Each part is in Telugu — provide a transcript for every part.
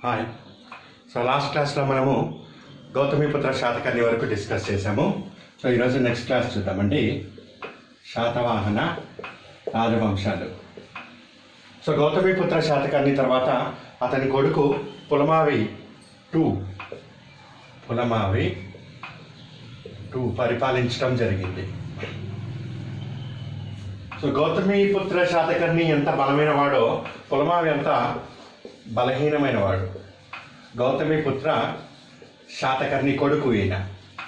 హాయ్ సో లాస్ట్ క్లాస్లో మనము గౌతమిపుత్ర శాతకర్ణి వరకు డిస్కస్ చేశాము సో ఈరోజు నెక్స్ట్ క్లాస్ చూద్దామండి శాతవాహన రాజవంశాలు సో గౌతమిపుత్ర శాతకర్ణి తర్వాత అతని కొడుకు పులమావి టూ పులమావి టూ పరిపాలించడం జరిగింది సో గౌతమిపుత్ర శాతకర్ణి ఎంత బలమైన వాడో పులమావి ఎంత బలహీనమైన వాడు గౌతమిపుత్ర శాతకర్ణి కొడుకు ఈయన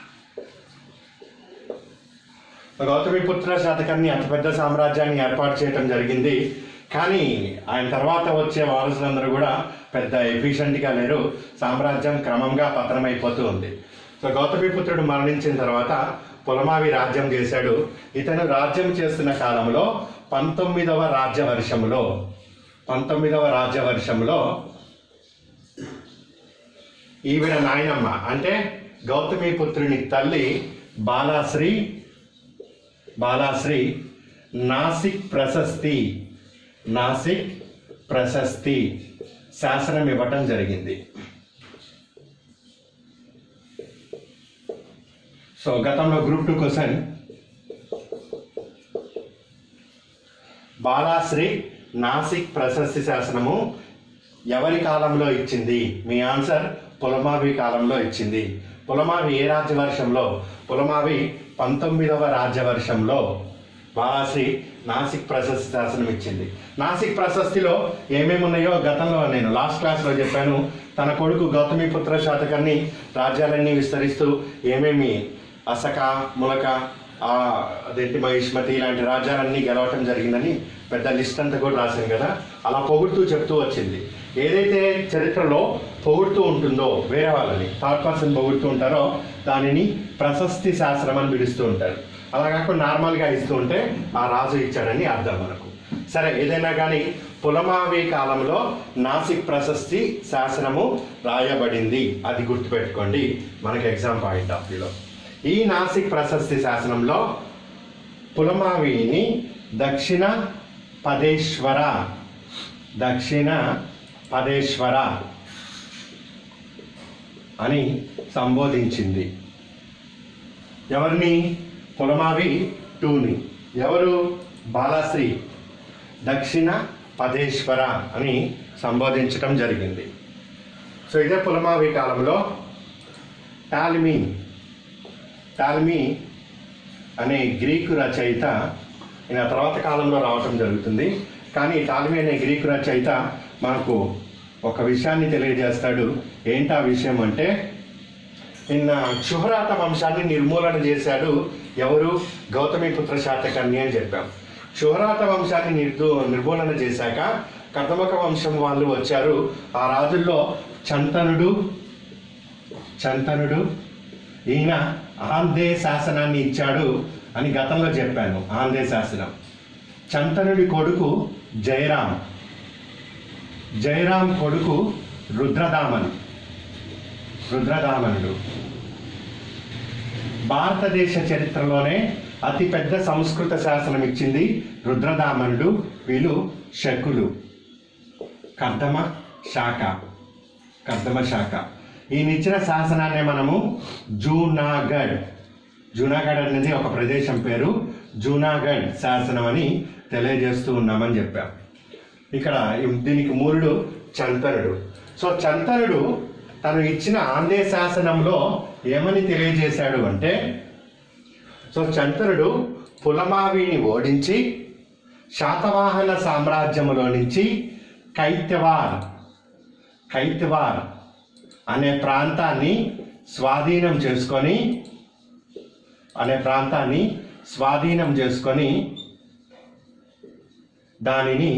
గౌతమిపుత్ర శాతకర్ణి అతిపెద్ద సామ్రాజ్యాన్ని ఏర్పాటు చేయడం జరిగింది కానీ ఆయన తర్వాత వచ్చే వారసులందరూ కూడా పెద్ద ఎఫిషియెంట్గా లేరు సామ్రాజ్యం క్రమంగా పతనమైపోతూ ఉంది సో గౌతమిపుత్రుడు మరణించిన తర్వాత పులమావి రాజ్యం చేశాడు ఇతను రాజ్యం చేస్తున్న కాలంలో పంతొమ్మిదవ రాజ్యవర్షంలో పంతొమ్మిదవ రాజ్యవర్షంలో ఈవిడ నాయనమ్మ అంటే గౌతమిపుత్రుని తల్లి బాలాశ్రీ బాలాశ్రీ నాసిక్ ప్రశస్తి నాసిక్ ప్రశస్తి శాసనం ఇవ్వటం జరిగింది సో గతంలో group two question Balashri Nasik ప్రశస్తి శాసనము ఎవరి కాలంలో ఇచ్చింది మీ ఆన్సర్ పులమావి కాలంలో ఇచ్చింది పులమావి ఏ రాజ్యవర్షంలో పులమావి పంతొమ్మిదవ రాజ్యవర్షంలో బాలాశ్రీ నాసిక్ ప్రశస్తి శాసనం ఇచ్చింది నాసిక్ ప్రశస్తిలో ఏమేమి ఉన్నాయో గతంలో నేను లాస్ట్ క్లాస్లో చెప్పాను తన కొడుకు గౌతమిపుత్ర శాతకాన్ని రాజ్యాలన్నీ విస్తరిస్తూ ఏమేమి అసక ములక ఆ, అదేంటి మహిష్మతి ఇలాంటి రాజ్యాలన్నీ గెలవటం జరిగిందని పెద్ద లిస్ట్ అంతా కూడా రాశాను కదా అలా పొగుడుతూ చెప్తూ వచ్చింది ఏదైతే చరిత్రలో పొగుడుతూ ఉంటుందో వేరే వాళ్ళని థర్డ్ పర్సన్ పొగుడుతూ ఉంటారో దానిని ప్రశస్తి శాస్త్రం అని పిలుస్తూ ఉంటారు అలా కాకుండా నార్మల్గా ఇస్తూ ఉంటే ఆ రాజు ఇచ్చాడని అర్థం మనకు సరే ఏదైనా కానీ పులమావి కాలంలో నాసిక్ ప్రశస్తి శాసనము రాయబడింది అది గుర్తుపెట్టుకోండి మనకి ఎగ్జామ్ పాయింట్ ఆఫ్ వ్యూలో ఈ నాసిక్ ప్రశస్తి శాసనంలో పులమావిని దక్షిణ పదేశ్వర దక్షిణ పదేశ్వర అని సంబోధించింది ఎవరిని పులమావి టూని ఎవరు బాలాశ్రీ దక్షిణ పదేశ్వర అని సంబోధించటం జరిగింది సో ఇదే పులమావి కాలంలో టాల్మీ టాల్మీ అనే గ్రీకు రచయిత ఈయన తర్వాత కాలంలో రావటం జరుగుతుంది కానీ టాల్మీ అనే గ్రీకు రచయిత మనకు ఒక విషయాన్ని తెలియజేస్తాడు ఏంటా విషయం అంటే నిన్న క్షుహరాత వంశాన్ని నిర్మూలన చేశాడు ఎవరు గౌతమిపుత్ర శాతకర్ణి అని చెప్పాం క్షుహరాత వంశాన్ని నిర్దు నిర్మూలన చేశాక కర్దమక వంశం వాళ్ళు వచ్చారు ఆ రాజుల్లో చంతనుడు చంతనుడు ఈయన ఆందే శాసనాన్ని ఇచ్చాడు అని గతంలో చెప్పాను ఆందే శాసనం చంతనుడి కొడుకు జయరాం జయరాం కొడుకు రుద్రదామన్ రుద్రదామనుడు భారతదేశ చరిత్రలోనే అతిపెద్ద సంస్కృత శాసనం ఇచ్చింది రుద్రదామనుడు వీళ్ళు శకులు కర్దమ శాఖ కర్దమ శాఖ ఈయన ఇచ్చిన శాసనాన్ని మనము జూనాగఢ్ జూనాగఢ్ అనేది ఒక ప్రదేశం పేరు జూనాగఢ్ శాసనం అని తెలియజేస్తూ ఉన్నామని చెప్పాం ఇక్కడ ఈ- దీనికి మూలుడు చంతనుడు సో చంతనుడు తను ఇచ్చిన ఆంధ్ర శాసనంలో ఏమని తెలియజేశాడు అంటే సో చంతనుడు పులమావిని ఓడించి శాతవాహన సామ్రాజ్యములో నుంచి కైత్యవార్ కైత్యవార్ అనే ప్రాంతాన్ని స్వాధీనం చేసుకొని అనే ప్రాంతాన్ని స్వాధీనం చేసుకొని దానిని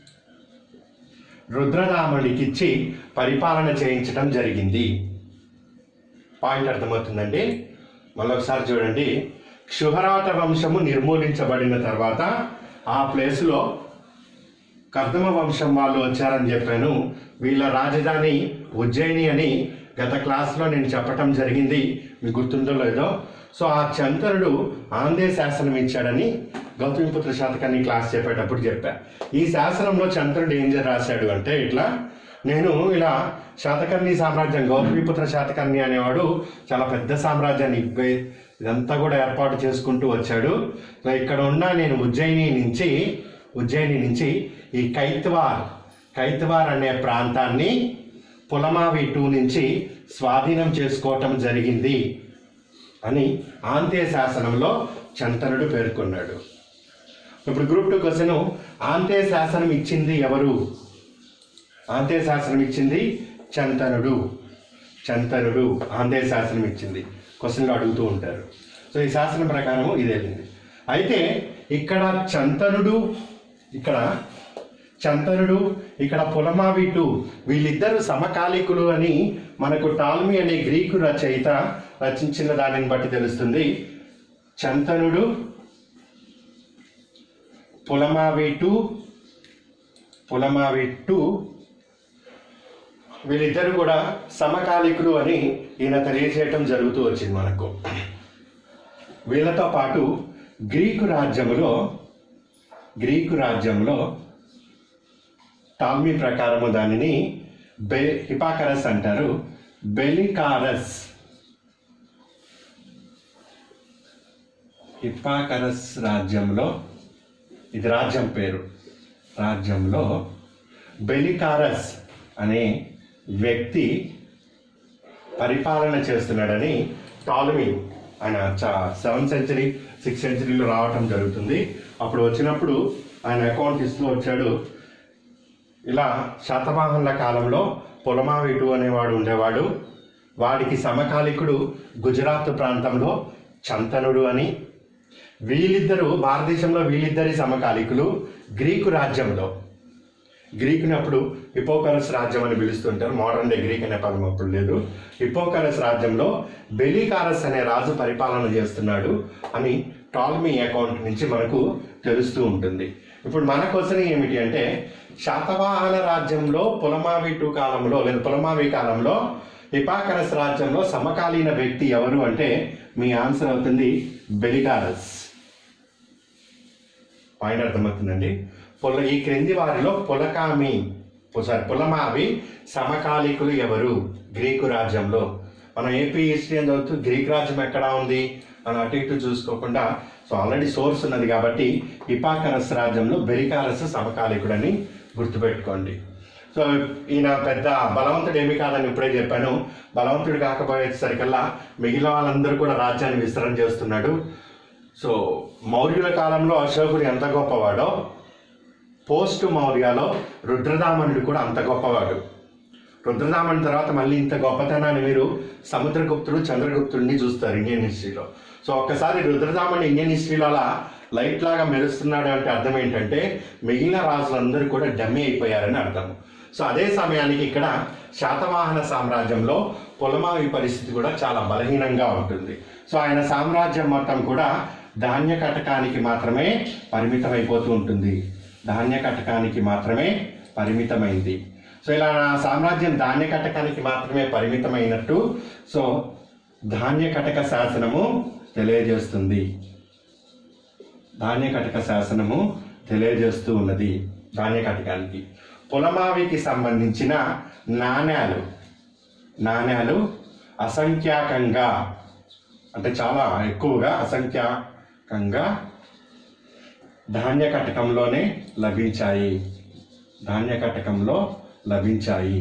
రుద్రరాముడికిచ్చి పరిపాలన చేయించడం జరిగింది పాయింట్ అర్థమవుతుందండి మళ్ళొకసారి చూడండి క్షుహరాట వంశము నిర్మూలించబడిన తర్వాత ఆ ప్లేస్లో కర్దమ వంశం వాళ్ళు వచ్చారని చెప్పాను వీళ్ళ రాజధాని ఉజ్జయిని అని గత క్లాస్లో నేను చెప్పటం జరిగింది మీకు గుర్తుందో లేదో సో ఆ చంద్రుడు ఆందే శాసనం ఇచ్చాడని గౌతమిపుత్ర శాతకాన్ని క్లాస్ చెప్పేటప్పుడు చెప్పా ఈ శాసనంలో చంద్రుడు ఏం రాశాడు అంటే ఇట్లా నేను ఇలా శాతకర్ణి సామ్రాజ్యం గౌతమిపుత్ర శాతకర్ణి అనేవాడు చాలా పెద్ద సామ్రాజ్యాన్ని ఇప్పే- ఇదంతా కూడా ఏర్పాటు చేసుకుంటూ వచ్చాడు సో ఇక్కడ ఉన్న నేను ఉజ్జయిని నుంచి ఉజ్జయిని నుంచి ఈ కైత్వార్ కైత్వార్ అనే ప్రాంతాన్ని పులమావి టూ నుంచి స్వాధీనం చేసుకోవటం జరిగింది అని ఆంతే శాసనంలో చంతనుడు పేర్కొన్నాడు ఇప్పుడు గ్రూప్ టూ క్వశ్చన్ ఆంతే శాసనం ఇచ్చింది ఎవరు ఆంతే శాసనం ఇచ్చింది చంతనుడు చంతనుడు ఆంతే శాసనం ఇచ్చింది క్వశ్చన్లు అడుగుతూ ఉంటారు సో ఈ శాసనం ప్రకారం ఇది వెళ్ళింది అయితే ఇక్కడ చంతనుడు ఇక్కడ చంతనుడు ఇక్కడ పులమావిటు వీళ్ళిద్దరు సమకాలికులు అని మనకు టాల్మీ అనే గ్రీకు రచయిత రచించిన దానిని బట్టి తెలుస్తుంది చంతనుడు పులమావిటు పులమావిట్టు వీళ్ళిద్దరు కూడా సమకాలికులు అని ఈయన తెలియజేయటం జరుగుతూ వచ్చింది మనకు వీళ్ళతో పాటు గ్రీకు రాజ్యములో గ్రీకు రాజ్యంలో టాల్మీ ప్రకారము దానిని బె హిపాకరస్ అంటారు బెలికారస్ హిపాకరస్ రాజ్యంలో ఇది రాజ్యం పేరు రాజ్యంలో బెలికారస్ అనే వ్యక్తి పరిపాలన చేస్తున్నాడని టాలమీ ఆయన సెవెంత్ సెంచరీ సిక్స్త్ సెంచరీలో రావటం జరుగుతుంది అప్పుడు వచ్చినప్పుడు ఆయన అకౌంట్ ఇస్తూ వచ్చాడు ఇలా శాతవాహనుల కాలంలో పొలమావిటు అనేవాడు ఉండేవాడు వాడికి సమకాలికుడు గుజరాత్ ప్రాంతంలో చంతనుడు అని వీళ్ళిద్దరూ భారతదేశంలో వీళ్ళిద్దరి సమకాలికులు గ్రీకు రాజ్యంలో గ్రీకుని అప్పుడు హిపోకరస్ రాజ్యం అని పిలుస్తుంటారు మోడర్న్ డే గ్రీక్ అనే పదం అప్పుడు లేదు హిపోకరస్ రాజ్యంలో బెలికారస్ అనే రాజు పరిపాలన చేస్తున్నాడు అని టాల్మీ అకౌంట్ నుంచి మనకు తెలుస్తూ ఉంటుంది ఇప్పుడు మన క్వశ్చన్ ఏమిటి అంటే శాతవాహన రాజ్యంలో పులమావి టూ కాలంలో లేదా పులమావి కాలంలో హిపాకరస్ రాజ్యంలో సమకాలీన వ్యక్తి ఎవరు అంటే మీ ఆన్సర్ అవుతుంది బెలికారస్ పాయింట్ అర్థమవుతుందండి పొల ఈ క్రింది వారిలో పులకామి సారీ పులమావి సమకాలికులు ఎవరు గ్రీకు రాజ్యంలో మనం ఏపీ హిస్టరీ అని చదువుతూ గ్రీక్ రాజ్యం ఎక్కడ ఉంది అని అటు ఇటు చూసుకోకుండా సో ఆల్రెడీ సోర్స్ ఉన్నది కాబట్టి హిపాకరస్ రాజ్యంలో బెరికారస్ సమకాలికుడని గుర్తుపెట్టుకోండి సో ఈయన పెద్ద బలవంతుడు ఏమి కాదని ఇప్పుడే చెప్పాను బలవంతుడు కాకపోయేసరికల్లా మిగిలిన వాళ్ళందరూ కూడా రాజ్యాన్ని విస్తరణ చేస్తున్నాడు సో మౌర్యుల కాలంలో అశోకుడు ఎంత గొప్పవాడో పోస్ట్ మౌర్యాలో రుద్రదామనుడు కూడా అంత గొప్పవాడు రుద్రదామన్ తర్వాత మళ్ళీ ఇంత గొప్పతనాన్ని మీరు సముద్రగుప్తుడు చంద్రగుప్తుడిని చూస్తారు ఇండియన్ హిస్టరీలో సో ఒక్కసారి రుద్రదామన్ ఇండియన్ హిస్టరీలో అలా లైట్ లాగా మెరుస్తున్నాడు అంటే అర్థం ఏంటంటే మిగిలిన రాజులందరూ కూడా డమ్మి అయిపోయారని అర్థం సో అదే సమయానికి ఇక్కడ శాతవాహన సామ్రాజ్యంలో పొలమావి పరిస్థితి కూడా చాలా బలహీనంగా ఉంటుంది సో ఆయన సామ్రాజ్యం మొత్తం కూడా ధాన్య కటకానికి మాత్రమే పరిమితమైపోతూ ఉంటుంది ధాన్య కటకానికి మాత్రమే పరిమితమైంది సో ఇలా నా సామ్రాజ్యం ధాన్య కటకానికి మాత్రమే పరిమితమైనట్టు సో ధాన్య కటక శాసనము తెలియజేస్తుంది ధాన్య కటక శాసనము తెలియజేస్తూ ఉన్నది ధాన్య కటకానికి పులమావికి సంబంధించిన నాణ్యాలు నాణ్యాలు అసంఖ్యాకంగా అంటే చాలా ఎక్కువగా అసంఖ్యాకంగా ధాన్య కటకంలోనే లభించాయి ధాన్య కటకంలో లభించాయి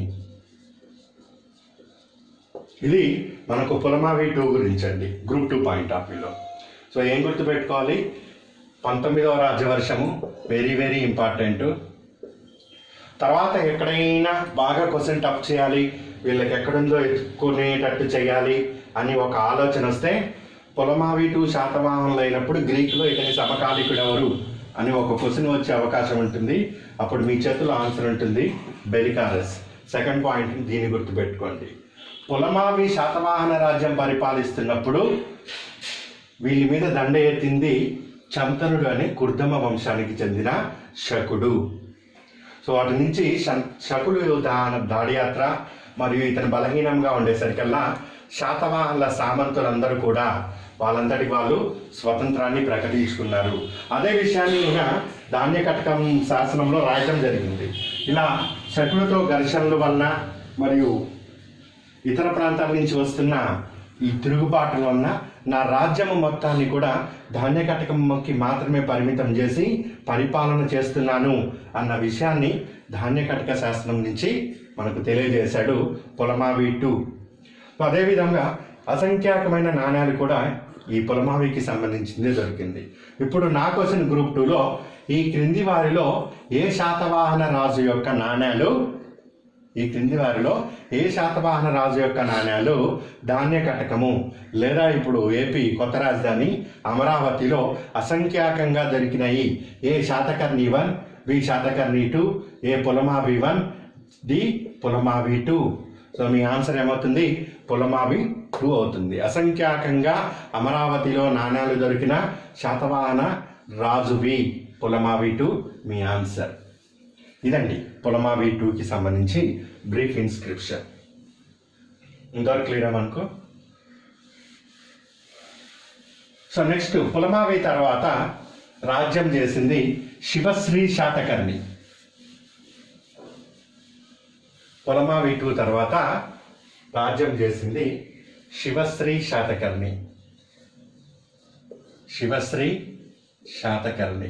ఇది మనకు పులమావి టూ గురించి అండి గ్రూప్ టూ పాయింట్ ఆఫ్ వ్యూలో సో ఏం గుర్తుపెట్టుకోవాలి పంతొమ్మిదవ రాజ్యవర్షము వెరీ వెరీ ఇంపార్టెంట్ తర్వాత ఎక్కడైనా బాగా క్వశ్చన్ టఫ్ చేయాలి వీళ్ళకి ఎక్కడుందో ఎత్తుకునేటట్టు చేయాలి అని ఒక ఆలోచన వస్తే పొలమావి టు శాతవాహనులు అయినప్పుడు గ్రీకులో ఇతని సమకాలికుడు ఎవరు అని ఒక క్వశ్చన్ వచ్చే అవకాశం ఉంటుంది అప్పుడు మీ చేతిలో ఆన్సర్ ఉంటుంది బెలికారస్ సెకండ్ పాయింట్ దీన్ని గుర్తుపెట్టుకోండి పులమావి శాతవాహన రాజ్యం పరిపాలిస్తున్నప్పుడు వీళ్ళ మీద దండ ఎత్తింది చంతనుడు అనే కుర్దమ వంశానికి చెందిన శకుడు సో వాటి నుంచి శం- శకులు దా- దాడియాత్ర మరియు ఇతను బలహీనంగా ఉండేసరికల్లా శాతవాహనుల సామంతులందరూ కూడా వాళ్ళంతటి వాళ్ళు స్వతంత్రాన్ని ప్రకటించుకున్నారు అదే విషయాన్ని ఈయన ధాన్య కటకం శాసనంలో రాయటం జరిగింది ఇలా శకులతో ఘర్షణల వలన మరియు ఇతర ప్రాంతాల నుంచి వస్తున్న ఈ తిరుగుబాటుల వలన నా రాజ్యము మొత్తాన్ని కూడా ధాన్య కటకంకి మాత్రమే పరిమితం చేసి పరిపాలన చేస్తున్నాను అన్న విషయాన్ని ధాన్య కటక శాస్త్రం నుంచి మనకు తెలియజేశాడు పొలమావి టూ అదేవిధంగా అసంఖ్యాకమైన నాణ్యాలు కూడా ఈ పొలమావికి సంబంధించింది దొరికింది ఇప్పుడు నాకు వచ్చిన గ్రూప్ టూలో ఈ క్రింది వారిలో ఏ శాతవాహన రాజు యొక్క నాణ్యాలు ఈ క్రింది వారిలో ఏ శాతవాహన రాజు యొక్క నాణ్యాలు ధాన్య కటకము లేదా ఇప్పుడు ఏపీ కొత్త రాజధాని అమరావతిలో అసంఖ్యాకంగా దొరికినాయి A Satakarni one B Satakarni two A Pulamavi one D Pulamavi two so మీ ఆన్సర్ ఏమవుతుంది పులమావి టూ అవుతుంది అసంఖ్యాకంగా అమరావతిలో నాణ్యాలు దొరికిన శాతవాహన రాజువి పులమావి టూ మీ ఆన్సర్ ఇదండి పులమావి టూకి సంబంధించి బ్రీఫ్ ఇన్స్క్రిప్షన్ ఇంతవరకు క్లియర్ అనుకో సో నెక్స్ట్ పులమావి తర్వాత రాజ్యం చేసింది శివశ్రీ శాతకర్ణి పులమావి టూ తర్వాత రాజ్యం చేసింది శివశ్రీ శాతకర్ణి శివశ్రీ శాతకర్ణి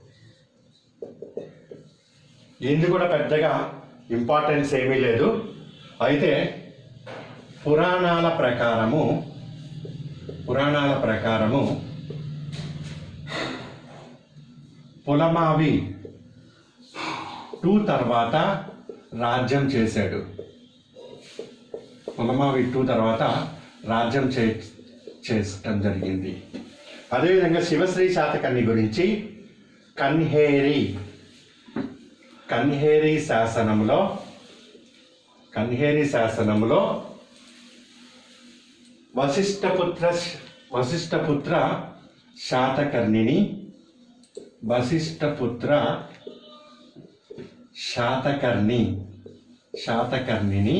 ఇది కూడా పెద్దగా ఇంపార్టెన్స్ ఏమీ లేదు అయితే పురాణాల ప్రకారము పురాణాల ప్రకారము పులమావి టూ తర్వాత రాజ్యం చేశాడు పులమావి టూ తర్వాత రాజ్యం చే చేయటం జరిగింది అదేవిధంగా శివశ్రీ శాతకర్ణి గురించి కన్హేరి కన్హేరి శాసనంలో కన్హేరి శాసనంలో వశిష్ఠపుత్ర వశిష్ఠపుత్ర శాతకర్ణిని వశిష్ఠపుత్ర శాతకర్ణి శాతకర్ణిని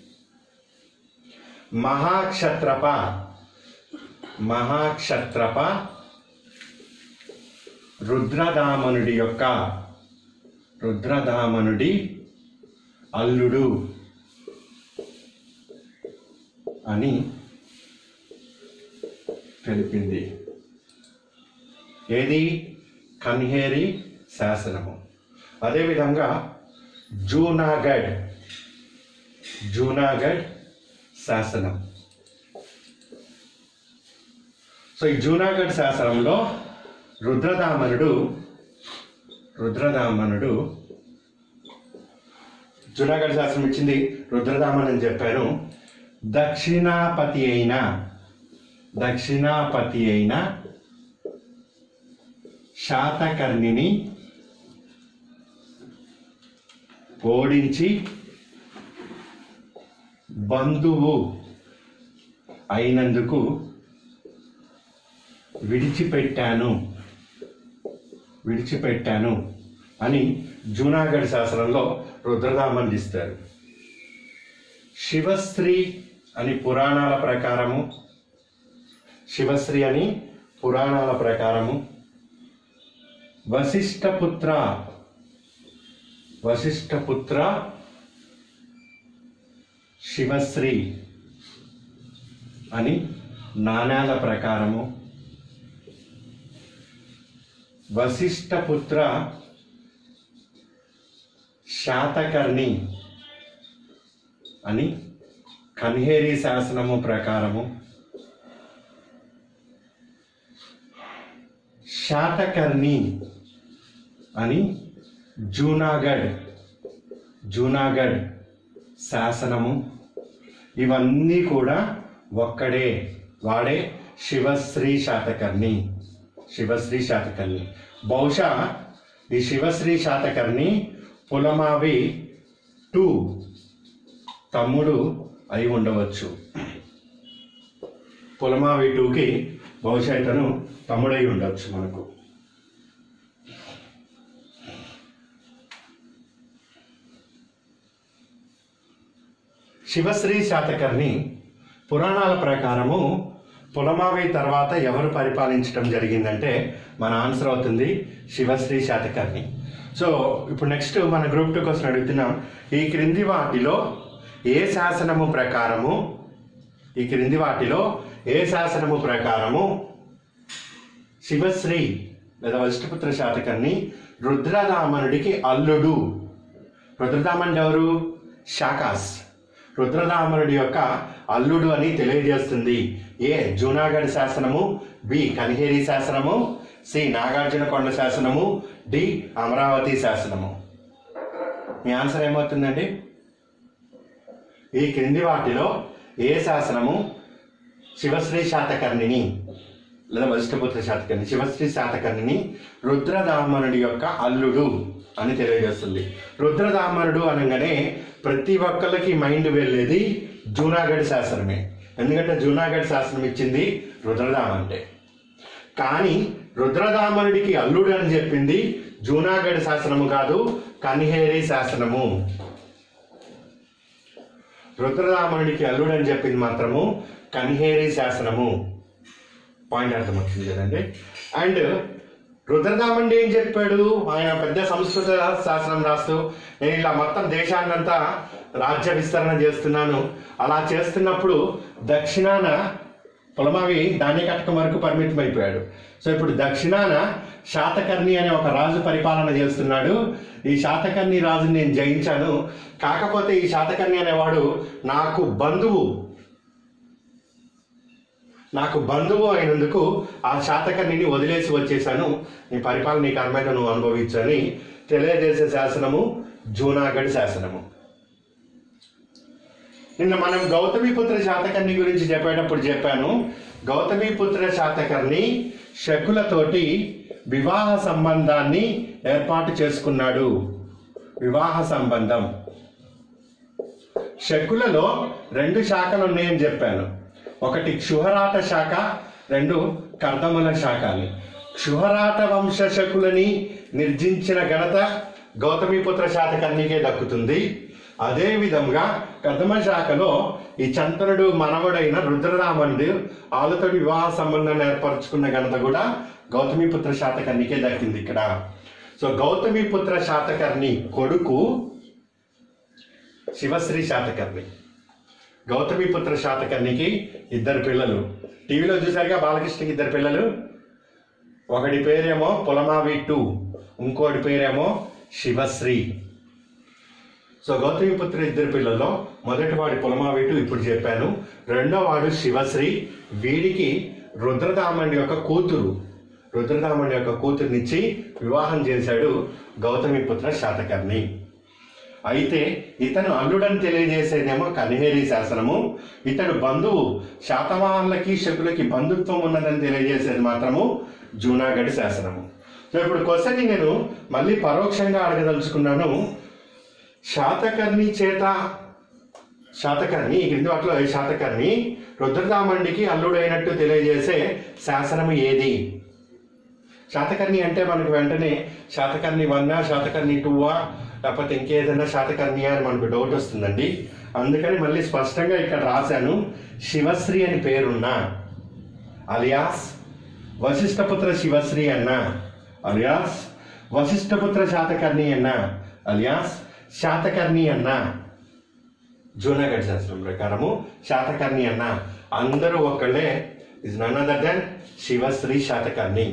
మహాక్షత్రప మహాక్షత్రప రుద్రదామనుడి యొక్క రుద్రదామనుడి అల్లుడు అని తెలిపింది ఏది కన్హేరి శాసనము అదేవిధంగా జూనాగఢ్ జూనాగఢ్ శాసనం సో ఈ జూనాగఢ్ శాసనంలో రుద్రదామనుడు రుద్రదామనుడు జూనాగఢ్ శాస్త్రం ఇచ్చింది రుద్రదామన్ అని చెప్పాను దక్షిణాపతి అయిన దక్షిణాపతి అయిన శాతకర్ణిని ఓడించి బంధువు అయినందుకు విడిచిపెట్టాను విడిచిపెట్టాను అని జూనాగఢ్ శాసనంలో రుద్రదామన్ ఇస్తారు శివశ్రీ అని పురాణాల ప్రకారము శివశ్రీ అని పురాణాల ప్రకారము వశిష్ఠపుత్ర వశిష్ఠపుత్ర శివశ్రీ అని నాణ్యాల ప్రకారము వశిష్ఠపుత్ర శాతకర్ణి అని కన్హేరి శాసనము ప్రకారము శాతకర్ణి అని జూనాగఢ్ జూనాగఢ్ శాసనము ఇవన్నీ కూడా ఒక్కడే వాడే శివశ్రీ శాతకర్ణి శివశ్రీ శాతకర్ణి బహుశా ఈ శివశ్రీ శాతకర్ణి పులమావి టూ తమ్ముడు అయి ఉండవచ్చు పులమావి టూకి బహుశా ఇతను తమ్ముడై ఉండొచ్చు మనకు శివశ్రీ శాతకర్ణి పురాణాల ప్రకారము పులమావి తర్వాత ఎవరు పరిపాలించడం జరిగిందంటే మన ఆన్సర్ అవుతుంది శివశ్రీ శాతకర్ణి సో ఇప్పుడు నెక్స్ట్ మన గ్రూప్ టూ క్వశ్చన్ అడుగుతున్నాం ఈ క్రింది వాటిలో ఏ శాసనము ప్రకారము ఈ క్రింది వాటిలో ఏ శాసనము ప్రకారము శివశ్రీ లేదా వశిష్ఠపుత్ర శాతకర్ణి రుద్రదామనుడికి అల్లుడు రుద్రదామనుడు ఎవరు శాకాస్ రుద్రదామనుడి యొక్క అల్లుడు అని తెలియజేస్తుంది ఏ జూనాగఢ్ శాసనము బి కనిహేరి శాసనము సి నాగార్జున కొండ శాసనము డి అమరావతి శాసనము మీ ఆన్సర్ ఏమవుతుందండి ఈ క్రింది వాటిలో ఏ శాసనము శివశ్రీ శాతకర్ణిని లేదా వశిష్ఠపుత్ర శాతకర్ణి శివశ్రీ శాతకర్ణిని రుద్రదామనుడి యొక్క అల్లుడు అని తెలియజేస్తుంది రుద్రదామనుడు అనగానే ప్రతి ఒక్కళ్ళకి మైండ్ వెళ్ళేది జూనాగఢ్ శాసనమే ఎందుకంటే జూనాగఢ్ శాసనం ఇచ్చింది రుద్రదామ అంటే కానీ రుద్రదామనుడికి అల్లుడు అని చెప్పింది జూనాగఢ్ శాసనము కాదు కనిహేరి శాసనము రుద్రదామనుడికి అల్లుడు అని చెప్పింది మాత్రము కన్హేరి శాసనము పాయింట్ అర్థమవుతుంది కదండి అండ్ రుద్రదామండి ఏం చెప్పాడు ఆయన పెద్ద సంస్కృత శాస్త్రం రాస్తూ నేను ఇలా మొత్తం దేశాన్నంతా రాజ్య విస్తరణ చేస్తున్నాను అలా చేస్తున్నప్పుడు దక్షిణాన పొలమావి ధాన్య కటకం వరకు పరిమితం అయిపోయాడు సో ఇప్పుడు దక్షిణాన శాతకర్ణి అనే ఒక రాజు పరిపాలన చేస్తున్నాడు ఈ శాతకర్ణి రాజుని నేను జయించాను కాకపోతే ఈ శాతకర్ణి అనేవాడు నాకు బంధువు నాకు బంధువు అయినందుకు ఆ శాతకర్ణిని వదిలేసి వచ్చేసాను నీ పరిపాలన నీకు అర్మేత నువ్వు అనుభవించని తెలియజేసే శాసనము జూనాగఢ్ శాసనము నిన్న మనం గౌతమిపుత్ర శాతకర్ణి గురించి చెప్పేటప్పుడు చెప్పాను గౌతమిపుత్ర శాతకర్ణి శకులతోటి వివాహ సంబంధాన్ని ఏర్పాటు చేసుకున్నాడు వివాహ సంబంధం శకులలో రెండు శాఖలు ఉన్నాయని చెప్పాను ఒకటి క్షుహరాట శాఖ రెండు కర్దముల శాఖ అని క్షుహరాట వంశ శకులని నిర్జించిన ఘనత గౌతమిపుత్ర శాతకర్ణికే దక్కుతుంది అదే విధంగా కర్దమ శాఖలో ఈ చంతనుడు మనవడైన రుద్రరామనుడు వాళ్ళతో వివాహ సంబంధాన్ని ఏర్పరచుకున్న ఘనత కూడా గౌతమిపుత్ర శాతకర్ణికే దక్కింది ఇక్కడ సో గౌతమిపుత్ర శాతకర్ణి కొడుకు శివశ్రీ శాతకర్ణి గౌతమిపుత్ర శాతకర్ణికి ఇద్దరు పిల్లలు టీవీలో చూసారుగా బాలకృష్ణకి ఇద్దరు పిల్లలు ఒకటి పేరేమో పులమావి టూ ఇంకోటి పేరేమో శివశ్రీ సో గౌతమిపుత్ర ఇద్దరు పిల్లల్లో మొదటి వాడి పులమావి టూ ఇప్పుడు చెప్పాను రెండో వాడు శివశ్రీ వీడికి రుద్రదామణి యొక్క కూతురు రుద్రదామణి యొక్క కూతురునిచ్చి వివాహం చేశాడు గౌతమిపుత్ర శాతకర్ణి అయితే ఇతను అల్లుడని తెలియజేసేదేమో కనిహేరి శాసనము ఇతడు బంధువు శాతవాహనులకి శకులకి బంధుత్వం ఉన్నదని తెలియజేసేది మాత్రము జూనాగఢ్ శాసనము సో ఇప్పుడు క్వశ్చన్ నేను మళ్ళీ పరోక్షంగా అడగదలుచుకున్నాను శాతకర్ణి చేత శాతకర్ణి ఈ క్రింది వాటిలో ఏ శాతకర్ణి రుద్రదామండికి అల్లుడైనట్టు తెలియజేసే శాసనము ఏది శాతకర్ణి అంటే మనకు వెంటనే శాతకర్ణి వన్నా శాతకర్ణి టూవా లేకపోతే ఇంకేదైనా శాతకర్ణి అని మనకు డౌట్ వస్తుందండి అందుకని మళ్ళీ స్పష్టంగా ఇక్కడ రాశాను శివశ్రీ అని పేరున్న అలియాస్ వశిష్ఠపుత్ర శివశ్రీ అన్న అలియాస్ వశిష్ఠపుత్ర శాతకర్ణి అన్న అలియాస్ శాతకర్ణి అన్న జూనాగఢ్ శాస్త్రం ప్రకారము శాతకర్ణి అన్న అందరూ ఒక్కళ్ళే is none other than Sivasri Satakarni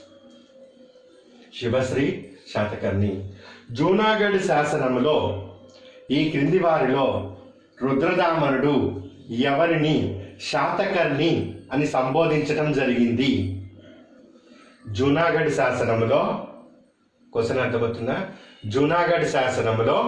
Sivasri Satakarni Junagadh శాసనములో ఈ క్రింది వారిలో రుద్రదామనుడు ఎవరిని శాతకర్ణి అని సంబోధించడం జరిగింది జూనాగఢ్ శాసనములో క్వశ్చన్ అర్థమవుతుందా జూనాగఢ్ శాసనములో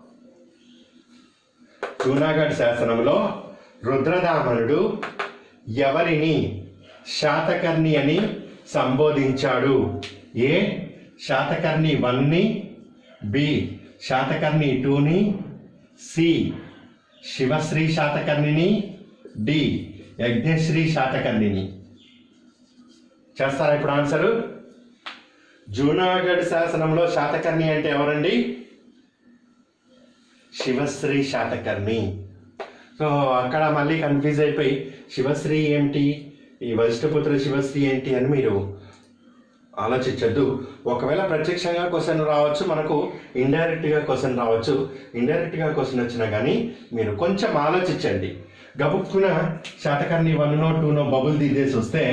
జూనాగఢ్ శాసనంలో రుద్రదామనుడు ఎవరిని శాతకర్ణి అని సంబోధించాడు ఏ శాతకర్ణి వన్ని బి శాతకర్ణి టూని సి శివశ్రీ శాతకర్ణిని డి యజ్ఞశ్రీ శాతకర్ణిని చేస్తారా ఇప్పుడు ఆన్సరు జూనాగఢ్ శాసనంలో శాతకర్ణి అంటే ఎవరండి శివశ్రీ శాతకర్ణి సో అక్కడ మళ్ళీ కన్ఫ్యూజ్ అయిపోయి శివశ్రీ ఏమిటి ఈ వశిష్ఠపుత్ర శివశ్రీ ఏంటి అని మీరు ఆలోచించద్దు ఒకవేళ ప్రత్యక్షంగా క్వశ్చన్ రావచ్చు మనకు ఇండైరెక్ట్గా క్వశ్చన్ రావచ్చు ఇండైరెక్ట్గా క్వశ్చన్ వచ్చినా కానీ మీరు కొంచెం ఆలోచించండి గబుక్కున శాతకర్ణి వన్నో టూనో బబుల్ దిద్దేసి వస్తే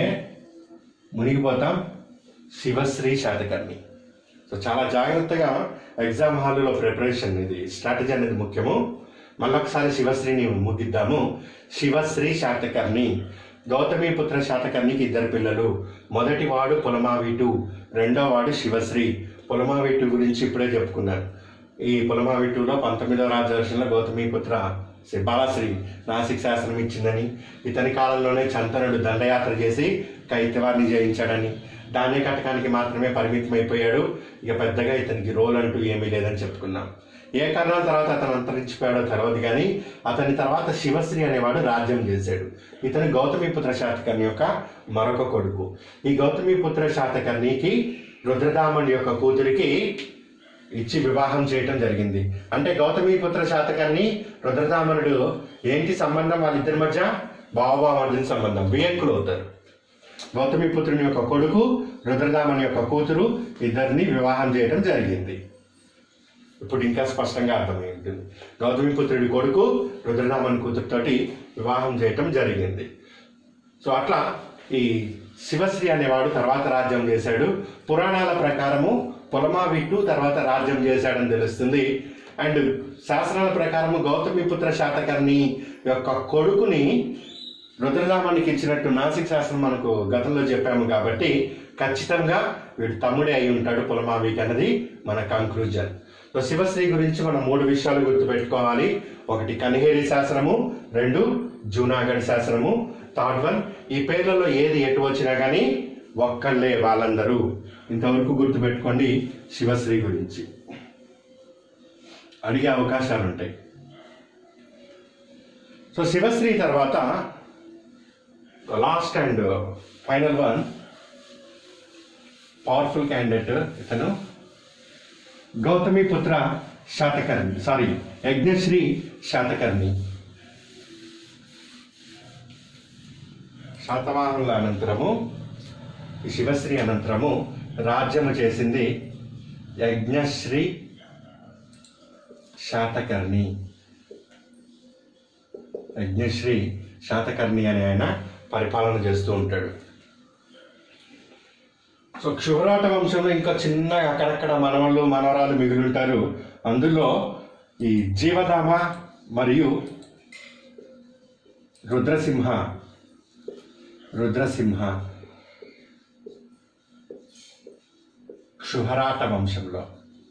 మునిగిపోతాం శివశ్రీ శాతకర్ణి సో చాలా జాగ్రత్తగా ఎగ్జామ్ హాల్లో ప్రిపరేషన్ ఇది స్ట్రాటజీ అనేది ముఖ్యము మళ్ళొకసారి శివశ్రీని ముగిద్దాము శివశ్రీ శాతకర్ణి గౌతమిపుత్ర శాతకర్ణికి ఇద్దరు పిల్లలు మొదటి వాడు పులమావిటు రెండో వాడు శివశ్రీ పులమావిటు గురించి ఇప్పుడే చెప్పుకున్నాను ఈ పులమావిటులో పంతొమ్మిదవ రాజవర్షంలో గౌతమిపుత్ర శ్రీ బాలశ్రీ నాసిక్ శాసనం ఇచ్చిందని ఇతని కాలంలోనే చంతనుడు దండయాత్ర చేసి కైతవాన్ని జయించాడని ధాన్య కటకానికి మాత్రమే పరిమితం అయిపోయాడు ఇక పెద్దగా ఇతనికి రోల్ అంటూ ఏమీ లేదని చెప్పుకున్నాం ఏ కారణాల తర్వాత అతను అంతరించిపోయాడో తెలియదు కానీ అతని తర్వాత శివశ్రీ అనేవాడు రాజ్యం చేశాడు ఇతను గౌతమిపుత్ర శాతకర్ణి యొక్క మరొక కొడుకు ఈ గౌతమిపుత్ర శాతకర్ణికి రుద్రదాముడి యొక్క కూతురికి ఇచ్చి వివాహం చేయటం జరిగింది అంటే గౌతమిపుత్ర శాతకర్ణి రుద్రదామనుడు ఏంటి సంబంధం వాళ్ళిద్దరి మధ్య బావబామర్దిన సంబంధం బియ్యంకులు అవుతారు గౌతమిపుత్రుని యొక్క కొడుకు రుద్రదామని యొక్క కూతురు ఇద్దరిని వివాహం చేయడం జరిగింది ఇప్పుడు ఇంకా స్పష్టంగా అర్థమైంది గౌతమిపుత్రుడి కొడుకు రుద్రదామని కూతురుతోటి వివాహం చేయటం జరిగింది సో అట్లా ఈ శివశ్రీ అనేవాడు తర్వాత రాజ్యం చేశాడు పురాణాల ప్రకారము పొలమావిట్టు తర్వాత రాజ్యం చేశాడని తెలుస్తుంది అండ్ శాస్త్రాల ప్రకారము గౌతమిపుత్ర శాతకర్ణి యొక్క కొడుకుని రుద్రదామానికి ఇచ్చినట్టు నాసిక్ శాస్త్రం మనకు గతంలో చెప్పాము కాబట్టి ఖచ్చితంగా వీడు తమ్ముడే అయి ఉంటాడు పులమావిక్ అన్నది మన కంక్లూజన్ సో శివశ్రీ గురించి మనం మూడు విషయాలు గుర్తుపెట్టుకోవాలి ఒకటి కనిహేరి శాస్త్రము రెండు జూనాగఢ్ శాస్త్రము థర్డ్ వన్ ఈ పేర్లలో ఏది ఎటు వచ్చినా కానీ ఒక్కళ్ళే వాళ్ళందరూ ఇంతవరకు గుర్తుపెట్టుకోండి శివశ్రీ గురించి అడిగే అవకాశాలు ఉంటాయి సో శివశ్రీ తర్వాత last and final one powerful candidate ఇతను గౌతమిపుత్ర శాతకర్ణి సారీ యజ్ఞశ్రీ శాతకర్ణి శాతవాహనుల అనంతరము ఈ శివశ్రీ అనంతరము రాజ్యము చేసింది యజ్ఞశ్రీ శాతకర్ణి యజ్ఞశ్రీ శాతకర్ణి అనే ఆయన పరిపాలన చేస్తూ ఉంటాడు సో క్షుభరాట వంశంలో ఇంకా చిన్న అక్కడక్కడ మనవళ్ళు మనవరాలు మిగిలి ఉంటారు అందులో ఈ జీవధామ మరియు రుద్రసింహ రుద్రసింహ క్షుహరాట వంశంలో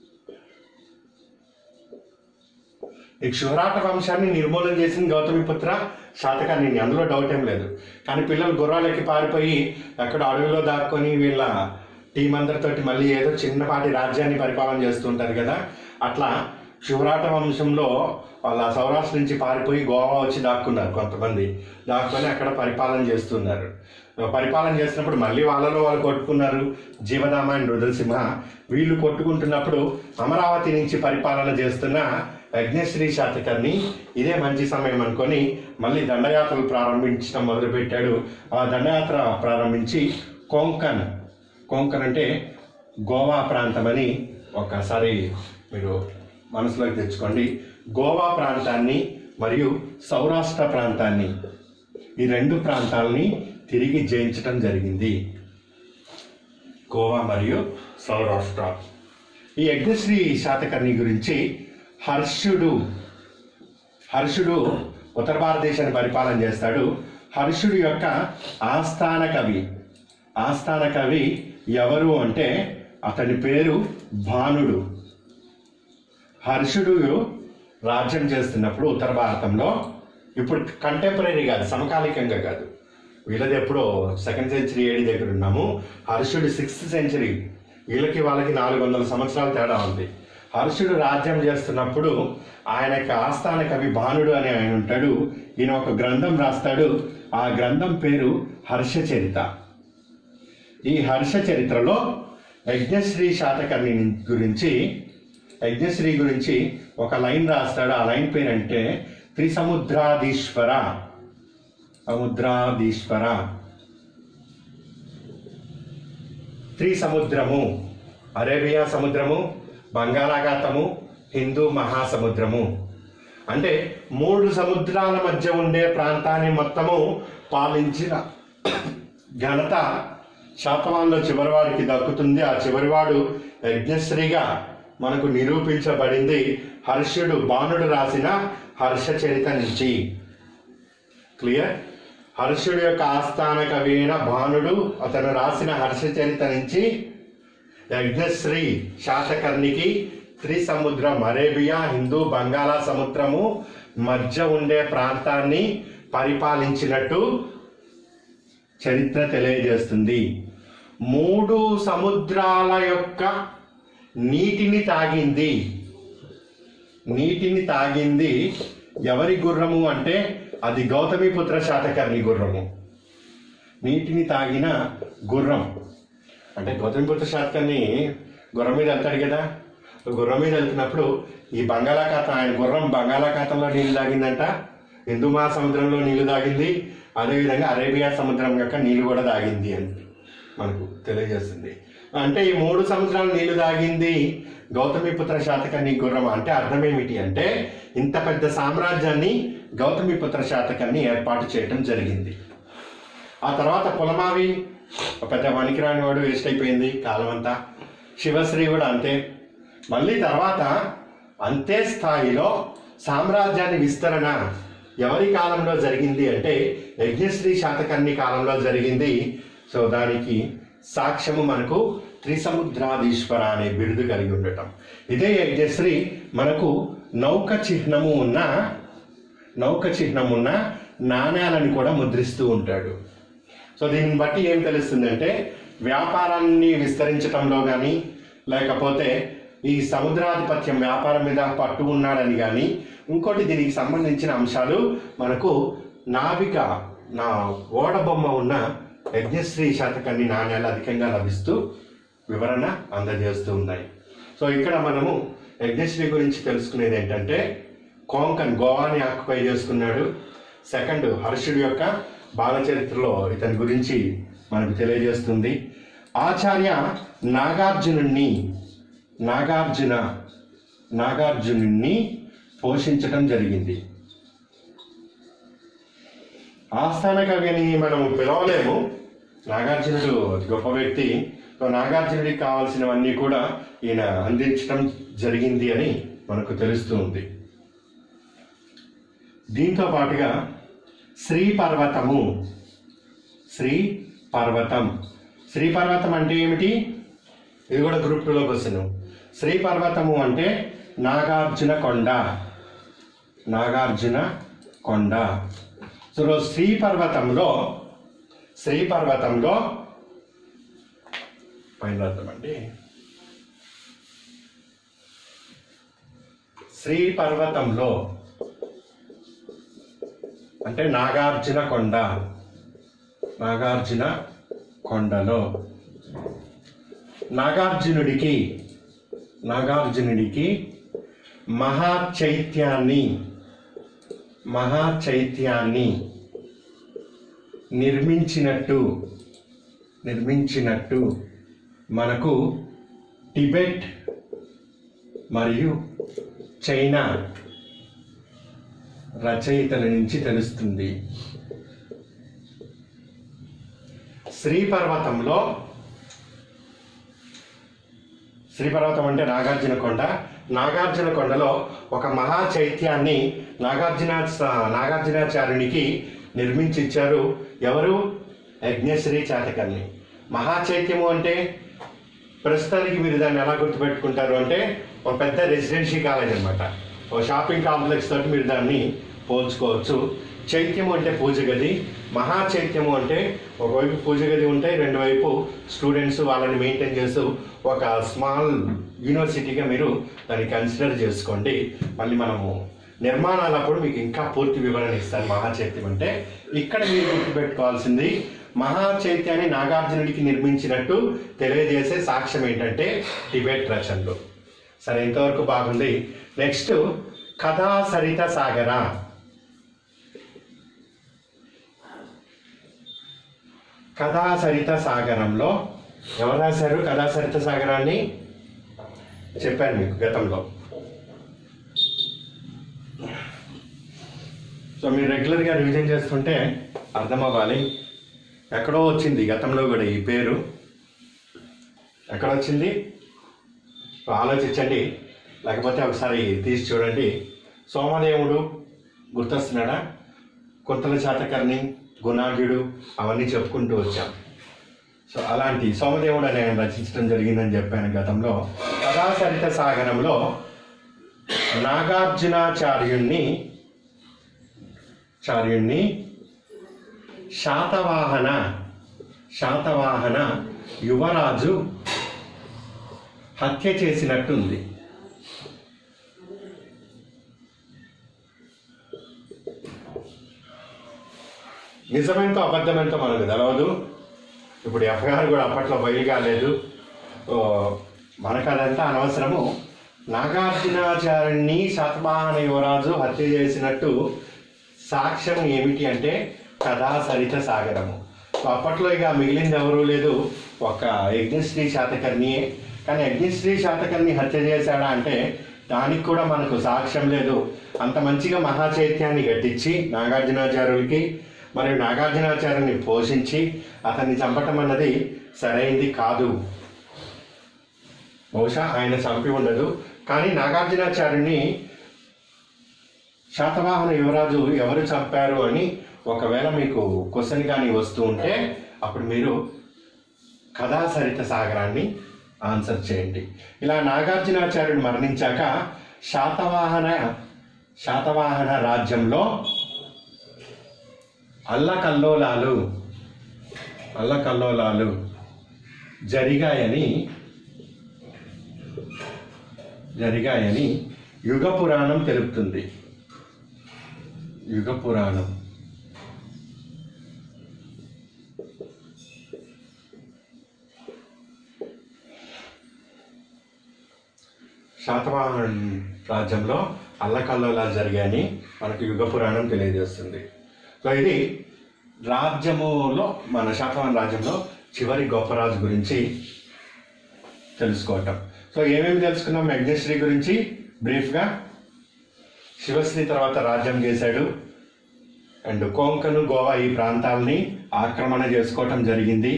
ఈ క్షుహరాట వంశాన్ని నిర్మూలన చేసింది గౌతమిపుత్ర శాతకర్ణిని అందులో డౌట్ ఏం లేదు కానీ పిల్లలు గుర్రాలకి పారిపోయి అక్కడ అడవిలో దాక్కొని వీళ్ళ టీం అందరితోటి మళ్ళీ ఏదో చిన్నపాటి రాజ్యాన్ని పరిపాలన చేస్తుంటారు కదా అట్లా శివరాట వంశంలో వాళ్ళ సౌరాష్ట్ర నుంచి పారిపోయి గోవా వచ్చి దాక్కున్నారు కొంతమంది దాక్కుని అక్కడ పరిపాలన చేస్తున్నారు పరిపాలన చేసినప్పుడు మళ్ళీ వాళ్ళలో వాళ్ళు కొట్టుకున్నారు జీవనామ అండ్ రుద్రసింహ వీళ్ళు కొట్టుకుంటున్నప్పుడు అమరావతి నుంచి పరిపాలన చేస్తున్న యజ్ఞశ్రీ శాతకర్ణి ఇదే మంచి సమయం అనుకొని మళ్ళీ దండయాత్రలు ప్రారంభించడం మొదలుపెట్టాడు ఆ దండయాత్ర ప్రారంభించి కొంకన్ కొంకన్ అంటే గోవా ప్రాంతం అని ఒకసారి మీరు మనసులోకి తెచ్చుకోండి గోవా ప్రాంతాన్ని మరియు సౌరాష్ట్ర ప్రాంతాన్ని ఈ రెండు ప్రాంతాలని తిరిగి జయించడం జరిగింది గోవా మరియు సౌరాష్ట్ర ఈ యజ్ఞశ్రీ శాతకర్ణి గురించి హర్షుడు హర్షుడు ఉత్తర భారతదేశాన్ని పరిపాలన చేస్తాడు హర్షుడు యొక్క ఆస్థాన కవి ఆస్థాన కవి ఎవరు అంటే అతని పేరు భానుడు హర్షుడు రాజ్యం చేస్తున్నప్పుడు ఉత్తర భారతంలో ఇప్పుడు కంటెంపరీ కాదు సమకాలికంగా కాదు వీళ్ళది ఎప్పుడో సెకండ్ సెంచరీ ఏడి దగ్గర ఉన్నాము హర్షుడు సిక్స్త్ సెంచరీ వీళ్ళకి వాళ్ళకి నాలుగు వందల సంవత్సరాల తేడా ఉంది హర్షుడు రాజ్యం చేస్తున్నప్పుడు ఆయనకి ఆస్థాన కవి భానుడు అనే ఆయన ఉంటాడు ఈయన ఒక గ్రంథం రాస్తాడు ఆ గ్రంథం పేరు హర్షచరిత ఈ హర్ష చరిత్రలో యజ్ఞశ్రీ శాతకర్ణి గురించి యజ్ఞశ్రీ గురించి ఒక లైన్ రాస్తాడు ఆ లైన్ పేరంటే త్రిసముద్రాధీశ్వర సముద్రాధీశ్వర త్రిసముద్రము అరేబియా సముద్రము బంగాళాఖాతము హిందూ మహాసముద్రము అంటే మూడు సముద్రాల మధ్య ఉండే ప్రాంతాన్ని మొత్తము పాలించిన ఘనత శాతవాన్లో చివరివాడికి దక్కుతుంది ఆ చివరివాడు యజ్ఞశ్రీగా మనకు నిరూపించబడింది హర్షుడు బాణుడు రాసిన హర్ష చరిత నుంచి క్లియర్ హర్షుడు యొక్క ఆస్థాన కవి అయిన భానుడు అతను రాసిన హర్ష చరిత నుంచి యజ్ఞశ్రీ శాతకర్ణికి త్రిసముద్రం అరేబియా హిందూ బంగాళా సముద్రము మధ్య ఉండే ప్రాంతాన్ని పరిపాలించినట్టు చరిత్ర తెలియజేస్తుంది మూడు సముద్రాల యొక్క నీటిని తాగింది నీటిని తాగింది ఎవరి గుర్రము అంటే అది గౌతమిపుత్ర శాతకర్ణి గుర్రము నీటిని తాగిన గుర్రం అంటే గౌతమిపుత్ర శాతకర్ణి గుర్రం మీద వెళ్తాడు కదా గుర్రం మీద వెళ్తున్నప్పుడు ఈ బంగాళాఖాతం ఆయన గుర్రం బంగాళాఖాతంలో నీళ్లు తాగిందంట హిందూ మహాసముద్రంలో నీళ్లు తాగింది అదేవిధంగా అరేబియా సముద్రం యొక్క నీళ్లు కూడా తాగింది అని మనకు తెలియజేస్తుంది అంటే ఈ మూడు సముద్రాలు నీళ్లు తాగింది గౌతమిపుత్ర శాతకర్ణి గుర్రం అంటే అర్థం ఏమిటి అంటే ఇంత పెద్ద సామ్రాజ్యాన్ని గౌతమిపుత్ర శాతకర్ణి ఏర్పాటు చేయడం జరిగింది ఆ తర్వాత పులమావి ఒక పెద్ద పనికిరాని వాడు వేస్ట్ అయిపోయింది కాలం అంతా శివశ్రీ కూడా అంతే మళ్ళీ తర్వాత అంతే స్థాయిలో సామ్రాజ్యాన్ని విస్తరణ ఎవరి కాలంలో జరిగింది అంటే యజ్ఞశ్రీ శాతకర్ణి కాలంలో జరిగింది సో దానికి సాక్ష్యము మనకు త్రిసముద్రాధీశ్వర అనే బిరుదు కలిగి ఉండటం ఇదే యజ్ఞశ్రీ మనకు నౌక చిహ్నము ఉన్న నౌక చిహ్నం ఉన్న నాణ్యాలను కూడా ముద్రిస్తూ ఉంటాడు సో దీన్ని బట్టి ఏం తెలుస్తుందంటే వ్యాపారాన్ని విస్తరించడంలో కానీ లేకపోతే ఈ సముద్రాధిపత్యం వ్యాపారం మీద పట్టు ఉన్నాడని కానీ ఇంకోటి దీనికి సంబంధించిన అంశాలు మనకు నావిక నా ఓడ బొమ్మ ఉన్న యజ్ఞశ్రీ శాతకాన్ని నాణ్యాలు అధికంగా లభిస్తూ వివరణ అందజేస్తూ ఉన్నాయి సో ఇక్కడ మనము యజ్ఞశ్రీ గురించి తెలుసుకునేది ఏంటంటే కోంకన్ గోవాని ఆక్యుపై చేసుకున్నాడు సెకండ్ హర్షుడి యొక్క బాలచరిత్రలో ఇతని గురించి మనకు తెలియజేస్తుంది ఆచార్య నాగార్జునుణ్ణి నాగార్జున నాగార్జునుణ్ణి పోషించడం జరిగింది ఆస్థాన కవిని మనం పిలవలేము నాగార్జునుడు గొప్ప వ్యక్తి సో నాగార్జునుడికి కావాల్సినవన్నీ కూడా ఈయన అందించడం జరిగింది అని మనకు తెలుస్తూ ఉంది దీంతో పాటుగా శ్రీ పర్వతము శ్రీ పర్వతం శ్రీ పర్వతం అంటే ఏమిటి ఇది కూడా గ్రూప్ టూలో క్వశ్చన్ శ్రీ పర్వతము అంటే నాగార్జున కొండ నాగార్జున కొండ సో శ్రీ పర్వతంలో శ్రీ పర్వతంలో పైన రాద్దామండి శ్రీ పర్వతంలో అంటే నాగార్జున కొండ నాగార్జున కొండలో నాగార్జునుడికి నాగార్జునుడికి మహాచైత్యాన్ని మహాచైత్యాన్ని నిర్మించినట్టు నిర్మించినట్టు మనకు టిబెట్ మరియు చైనా రచయితల నుంచి తెలుస్తుంది శ్రీపర్వతంలో శ్రీపర్వతం అంటే నాగార్జున కొండ నాగార్జున కొండలో ఒక మహా చైత్యాన్ని నాగార్జున నాగార్జునాచార్యునికి నిర్మించి ఇచ్చారు ఎవరు యజ్ఞశ్రీ చాతకర్ణి మహా చైత్యము అంటే ప్రస్తుతానికి మీరు దాన్ని ఎలా గుర్తుపెట్టుకుంటారు అంటే ఒక పెద్ద రెసిడెన్షీ కాలేజ్ అనమాట ఒక షాపింగ్ కాంప్లెక్స్ తోటి మీరు దాన్ని పోల్చుకోవచ్చు చైత్యము అంటే పూజ గది మహా చైత్యము అంటే ఒకవైపు పూజ గది ఉంటే రెండు వైపు స్టూడెంట్స్ వాళ్ళని మెయింటైన్ చేస్తూ ఒక స్మాల్ యూనివర్సిటీగా మీరు దాన్ని కన్సిడర్ చేసుకోండి మళ్ళీ మనము నిర్మాణాలప్పుడు మీకు ఇంకా పూర్తి వివరణ ఇస్తాను మహా చైత్యం అంటే ఇక్కడ మీరు గుర్తుపెట్టుకోవాల్సింది మహా చైత్యాన్ని నాగార్జునుడికి నిర్మించినట్టు తెలియజేసే సాక్ష్యం ఏంటంటే టిబెట్ రచనలు సరే ఇంతవరకు బాగుంది నెక్స్ట్ కథా సరిత సాగర కథా సరిత సాగరంలో ఎవరు రాశారు కథా సరిత సాగరాన్ని చెప్పాను మీకు గతంలో సో మీరు రెగ్యులర్గా రివిజన్ చేస్తుంటే అర్థం అవ్వాలి ఎక్కడో వచ్చింది గతంలో కూడా ఈ పేరు ఎక్కడ వచ్చింది సో ఆలోచించండి లేకపోతే ఒకసారి తీసి చూడండి సోమదేవుడు గుర్తొస్తున్నాడా కుంతల శాతకర్ణి గుణాఢ్యుడు అవన్నీ చెప్పుకుంటూ వచ్చాం సో అలాంటి సోమదేవుడు అనే ఆయన రచించడం జరిగిందని చెప్పాను గతంలో కథాసరిత సాగరంలో నాగార్జునాచార్యుణ్ణి చార్యుణ్ణి శాతవాహన శాతవాహన యువరాజు హత్య చేసినట్టుంది నిజమేంతో అబద్ధమేంతో మనకు తెలవదు ఇప్పుడు ఎఫ్ఐఆర్ కూడా అప్పట్లో బయలు కాలేదు ఓ, మనకు అదంతా అనవసరము నాగార్జునాచార్యుని శాతవాహన యువరాజు హత్య చేసినట్టు సాక్ష్యం ఏమిటి అంటే కథా సరిత సాగరము సో అప్పట్లో ఇక మిగిలింది ఎవరూ లేదు ఒక యజ్ఞశ్రీ శాతకర్ణియే కానీ యజ్ఞశ్రీ శాతకర్ణి హత్య చేశాడా అంటే దానికి కూడా మనకు సాక్ష్యం లేదు అంత మంచిగా మహాచైత్యాన్ని గట్టించి నాగార్జునాచార్యులకి మరియు నాగార్జునాచార్యుని పోషించి అతన్ని చంపటం అన్నది సరైంది కాదు బహుశా ఆయన చంపి ఉండదు కానీ నాగార్జునాచార్యుని శాతవాహన యువరాజు ఎవరు చంపారు అని ఒకవేళ మీకు క్వశ్చన్ కానీ వస్తూ ఉంటే అప్పుడు మీరు కథా సరిత సాగరాన్ని ఆన్సర్ చేయండి ఇలా నాగార్జునాచార్యుడు మరణించాక శాతవాహన శాతవాహన రాజ్యంలో అల్లకల్లోలాలు అల్లకల్లోలాలు జరిగాయని జరిగాయని యుగ పురాణం తెలుపుతుంది యుగ పురాణం శాతవాహన రాజ్యంలో అల్లకల్లోలాలు జరిగాయని మనకు యుగ పురాణం తెలియజేస్తుంది సో ఇది రాజ్యములో మన శాతవాహన రాజ్యంలో చివరి గొప్ప రాజు గురించి తెలుసుకోవటం సో ఏమేమి తెలుసుకున్నాం యజ్ఞశ్రీ గురించి బ్రీఫ్గా శివశ్రీ తర్వాత రాజ్యం చేశాడు అండ్ కోంకను గోవా ఈ ప్రాంతాలని ఆక్రమణ చేసుకోవటం జరిగింది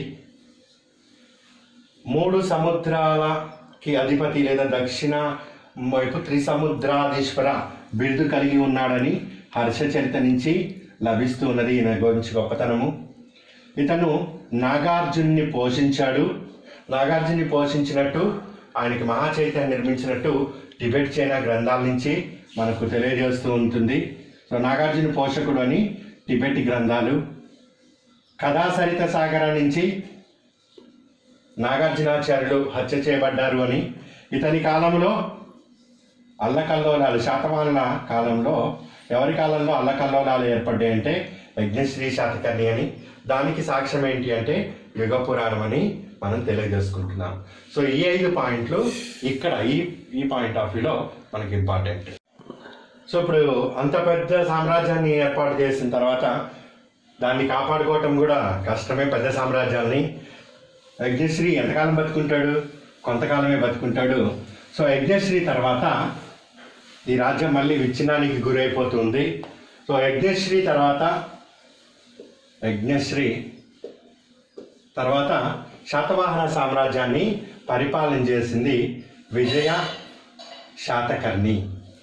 మూడు సముద్రాలకి అధిపతి లేదా దక్షిణ వైపు త్రిసముద్రాధీశ్వర బిరుదు కలిగి ఉన్నాడని హర్షచరిత నుంచి లభిస్తూ ఉన్నది ఈయన గురించి గొప్పతనము ఇతను నాగార్జున్ని పోషించాడు నాగార్జున్ని పోషించినట్టు ఆయనకి మహాచైత్యాన్ని నిర్మించినట్టు టిబెట్ చైనా గ్రంథాల నుంచి మనకు తెలియజేస్తూ ఉంటుంది సో నాగార్జున పోషకుడు అని టిబెట్ గ్రంథాలు కథాసరిత సాగర నుంచి నాగార్జునాచార్యులు హత్య చేయబడ్డారు అని ఇతని కాలంలో అల్లకల్లోలాలు శాతవాహనుల కాలంలో ఎవరి కాలంలో అల్లకల్లోలాలు ఏర్పడ్డాయి అంటే యజ్ఞశ్రీ శాతకర్ణి అని దానికి సాక్ష్యం ఏంటి అంటే యుగ పురాణం అని మనం తెలియజేసుకుంటున్నాం సో ఈ ఐదు పాయింట్లు ఇక్కడ ఈ ఈ పాయింట్ ఆఫ్ వ్యూలో మనకి ఇంపార్టెంట్ సో ఇప్పుడు అంత పెద్ద సామ్రాజ్యాన్ని ఏర్పాటు చేసిన తర్వాత దాన్ని కాపాడుకోవటం కూడా కష్టమే పెద్ద సామ్రాజ్యాల్ని యజ్ఞశ్రీ ఎంతకాలం బతుకుంటాడు కొంతకాలమే బతుకుంటాడు సో యజ్ఞశ్రీ తర్వాత ఈ రాజ్యం మళ్ళీ విచ్ఛిన్నానికి గురైపోతుంది సో యజ్ఞశ్రీ తర్వాత యజ్ఞశ్రీ తర్వాత శాతవాహన సామ్రాజ్యాన్ని పరిపాలన చేసింది విజయ శాతకర్ణి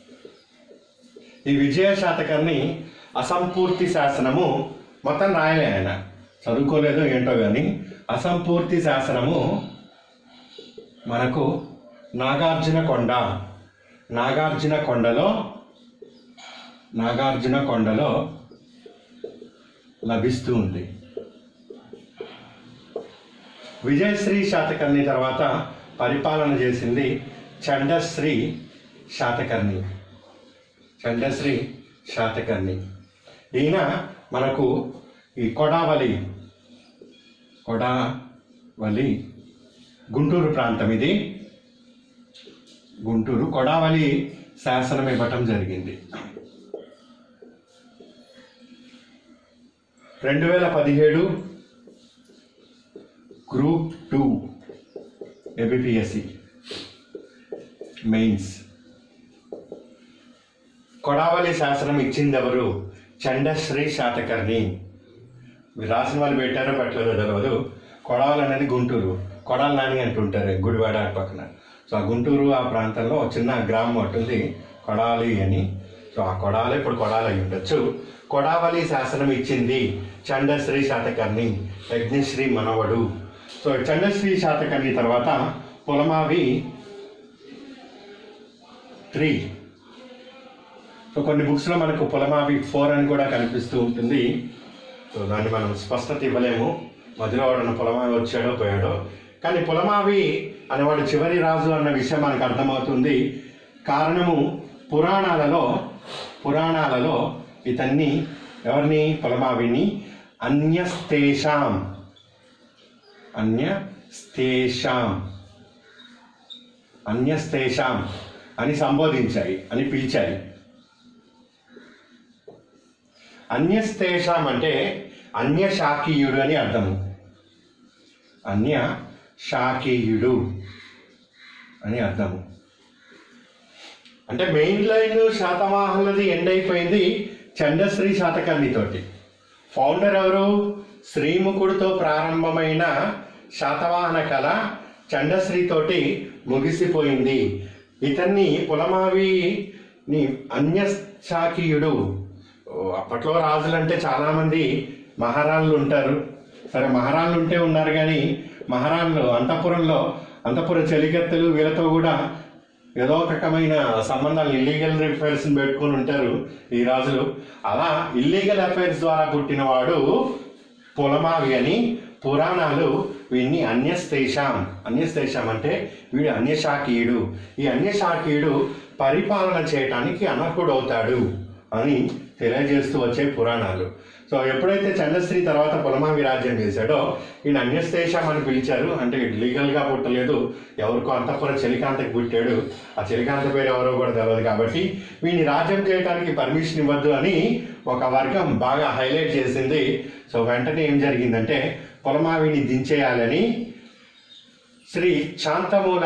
ఈ విజయ శాతకర్ణి అసంపూర్తి శాసనము మొత్తం రాయలే ఆయన చదువుకోలేదో ఏంటో కానీ అసంపూర్తి శాసనము మనకు నాగార్జున కొండ నాగార్జున కొండలో నాగార్జున కొండలో లభిస్తూ ఉంది విజయశ్రీ శాతకర్ణి తర్వాత పరిపాలన చేసింది చండశ్రీ శాతకర్ణి చండశ్రీ శాతకర్ణి ఈయన మనకు ఈ కొడావలి కొడావలి గుంటూరు ప్రాంతం ఇది గుంటూరు కొడావలి శాసనం ఇవ్వటం జరిగింది రెండు వేల పదిహేడు group two APPSC mains Kodavali శాసనం ఇచ్చింది ఎవరు చండశ్రీ శాతకర్ణి మీరు రాసిన వాళ్ళు పెట్టారో పెట్టలేదో తెలియదు కొడావలి అనేది గుంటూరు కొడాలి నాని అంటుంటారు గుడివాడ అటు పక్కన సో ఆ గుంటూరు ఆ ప్రాంతంలో ఒక చిన్న గ్రామం ఒకటి ఉంది కొడాలి అని సో ఆ కొడాలి ఇప్పుడు కొడాలి అయి ఉండొచ్చు కొడావలి శాసనం ఇచ్చింది చండశ్రీ శాతకర్ణి యజ్ఞశ్రీ మనవడు సో చండశ్రీ శాతకర్ణి తర్వాత పొలమావి త్రీ సో కొన్ని బుక్స్లో మనకు పొలమావి ఫోర్ అని కూడా కనిపిస్తూ ఉంటుంది సో దాన్ని మనం స్పష్టత ఇవ్వలేము మధ్యలో వాడు పొలమావి వచ్చాడో పోయాడో కానీ పొలమావి అనేవాడు చివరి రాజు అన్న విషయం మనకు అర్థమవుతుంది కారణము పురాణాలలో పురాణాలలో ఇతన్ని ఎవరిని పొలమావిని అన్యస్తేషాం అన్యస్తేషాం అన్యస్తేషాం అని సంబోధించాయి అని పిలిచాయి అన్యస్తేషాం అంటే అన్య శాకీయుడు అని అర్థము అన్య శాకీయుడు అని అర్థము అంటే మెయిన్ లైన్ శాతవాహనులది ఎండ్ అయిపోయింది చండశ్రీ శాతకర్ణితోటి ఫౌండర్ ఎవరు శ్రీముఖుడితో ప్రారంభమైన శాతవాహన కళ చండశ్రీతోటి ముగిసిపోయింది ఇతన్ని పులమావిని అన్యశాకీయుడు ఓ, అప్పట్లో రాజులంటే చాలామంది మహారాణులు ఉంటారు సరే మహారాణులు ఉంటే ఉన్నారు కానీ మహారాణులు అంతఃపురంలో అంతఃపుర చెలికత్తెలు వీళ్ళతో కూడా ఏదో ఒక రకమైన సంబంధాలు ఇల్లీగల్ అఫైర్స్ పెట్టుకొని ఉంటారు ఈ రాజులు అలా ఇల్లీగల్ అఫైర్స్ ద్వారా పుట్టినవాడు పొలమావి అని పురాణాలు వీడిని అన్యస్తేషాం అన్యస్తేషాం అంటే వీడు అన్యశాకీయుడు ఈ అన్యశాకీయుడు పరిపాలన చేయటానికి అనర్హుడవుతాడు అని తెలియజేస్తూ వచ్చే పురాణాలు సో ఎప్పుడైతే చంద్రశ్రీ తర్వాత పొలమావి రాజ్యం చేశాడో ఈయన అన్యస్తేషం అని పిలిచారు అంటే లీగల్గా పుట్టలేదు ఎవరికో అంతఃపుర చలికాంతకి పుట్టాడు ఆ చలికాంత పేరు ఎవరో కూడా తెలియదు కాబట్టి వీడిని రాజ్యం చేయడానికి పర్మిషన్ ఇవ్వద్దు అని ఒక వర్గం బాగా హైలైట్ చేసింది సో వెంటనే ఏం జరిగిందంటే పొలమావిని దించేయాలని శ్రీ శాంతమూల